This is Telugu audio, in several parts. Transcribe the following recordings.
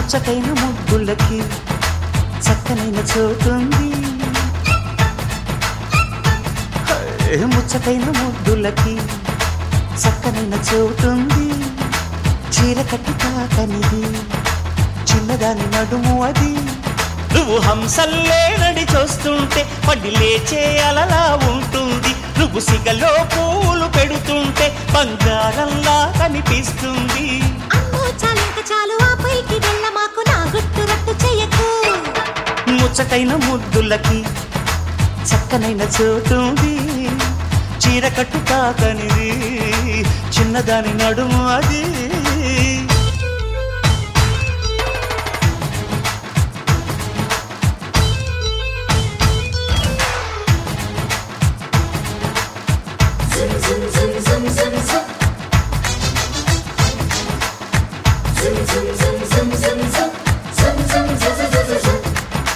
ముచ్చటైన ముద్దులకి చక్కనైన చోటుంది హే, ముచ్చటైన ముద్దులకి చక్కనైన చోటుంది చీర కట్టి తాకనిది చిన్నదాని నడుము అది నువ్వు హంసల్లే నడి చూస్తుంటే పడి లేచే అలలా ఉంటుంది నువ్వు సిగలో పూలు పెడుతుంటే బంగారంలా కనిపిస్తుంది అమ్మో చాలింక చాలు ఆ పైకి వెళ్ళ మాకు నా గుట్టు రట్టు చెయ్యకు ముచ్చటైన ముద్దులకి చక్కనైన చోటుంది చీర కట్టు తాకనిది చిన్నదాని నడుము అది జుమ్ జుమ్ జుమ్ జుమ్ జుమ్ జుమ్ జుమ్ జుమ్ జుమ్ జుమ్ జుమ్ జుమ్ జుమ్ జుమ్ జుమ్ జుమ్ జుమ్ జుమ్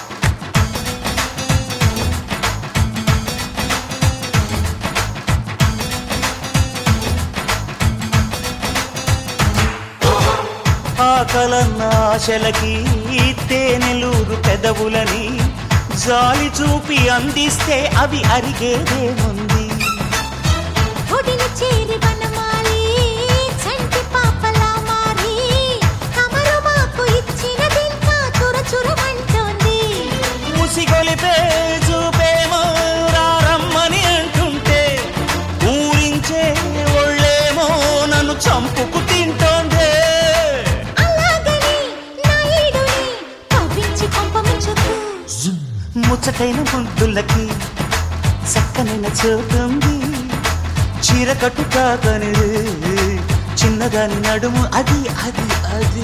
ఆకలన్న ఆశలకి తేనెలూరు పెదవులని జాలి చూపి అందిస్తే అవి అరిగేదేముంది ఒడిని చేరి వనమాలి చంటి పాపలా మారి కమరు మాకు ఇచ్చినదింకా చుర చురమంటోంది ముసిగొలిపే చూపేమో రారమ్మని అంటుంటే ఊరించే ఒళ్ళేమో నన్ను చంపుకు తింటోందే అలాగని నా ఈడుని కవ్వించి పంపమించకు ముచ్చటైన ముద్దులకి చక్కనైన చోటుంది చీర కట్టు కాకనిది చిన్నదాని నడుము అది అది అది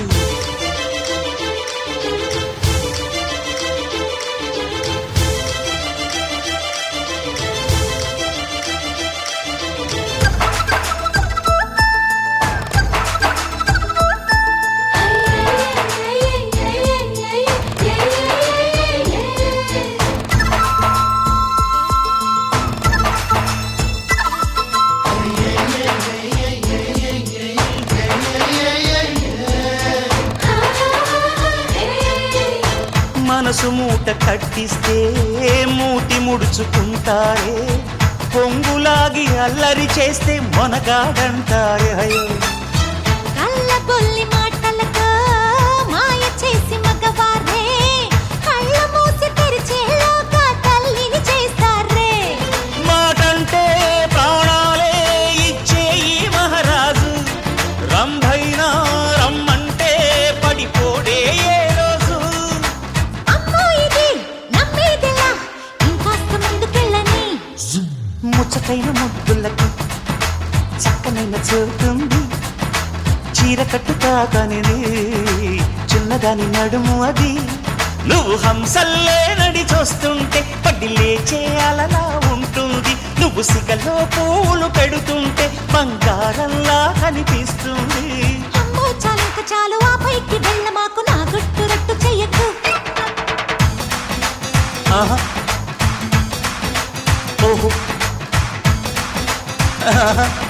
మనసు మూట కట్టిస్తే మూటి ముడుచుకుంటారే పొంగులాగి అల్లరి చేస్తే మొనగాడంటారే అయ్యో కళ్ళబొల్లి మాటలతో మాయ చేసి మగవారే కళ్ళ మూసి తెరిచేలోగా తల్లిని చేస్తారే మాటంటే ప్రాణాలే ఇచ్చే ఈ మహారాజు రంభైనా రమ్మంటే పడిపోడే ఏ రోజు అమ్మో ఇది నమ్మేదిలా ఇంకాస్త ముందుకెళ్ళని ముచ్చటైన ముద్దులకి చక్కనైన చోటుంది చీర కట్టు తాకనిది చిన్నదాని నడుము అది నువ్వు హంసల్లే నడి చూస్తుంటే పడి లేచే అలలా ఉంటుంది నువ్వు సిగలో పూలు పెడుతుంటే బంగారంలా కనిపిస్తుంది అమ్మో చాలింక చాలు ఆ పైకి వెళ్ళ మాకు నా గుట్టు రట్టు చెయ్యకు ఆహా ఓహో ఆహా